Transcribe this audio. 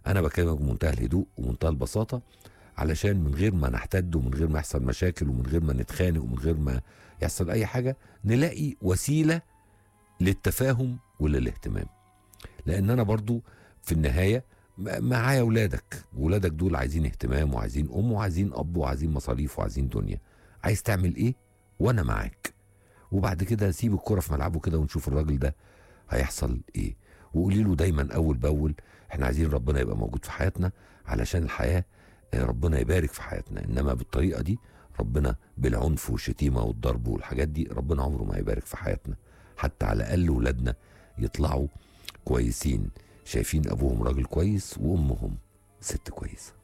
انا بكلمك بمنتهى الهدوء ومنتهى البساطه علشان من غير ما نحتد ومن غير ما يحصل مشاكل ومن غير ما نتخانق ومن غير ما يحصل اي حاجه نلاقي وسيله للتفاهم وللاهتمام لان انا برضو في النهايه م- معايا ولادك ولادك دول عايزين اهتمام وعايزين ام وعايزين اب وعايزين مصاريف وعايزين دنيا عايز تعمل ايه وانا معاك وبعد كده سيب الكرة في ملعبه كده ونشوف الراجل ده هيحصل ايه وقولي له دايما اول باول احنا عايزين ربنا يبقى موجود في حياتنا علشان الحياه آه، ربنا يبارك في حياتنا انما بالطريقه دي ربنا بالعنف والشتيمه والضرب والحاجات دي ربنا عمره ما هيبارك في حياتنا حتى على الاقل ولادنا يطلعوا كويسين شايفين ابوهم راجل كويس وامهم ست كويسه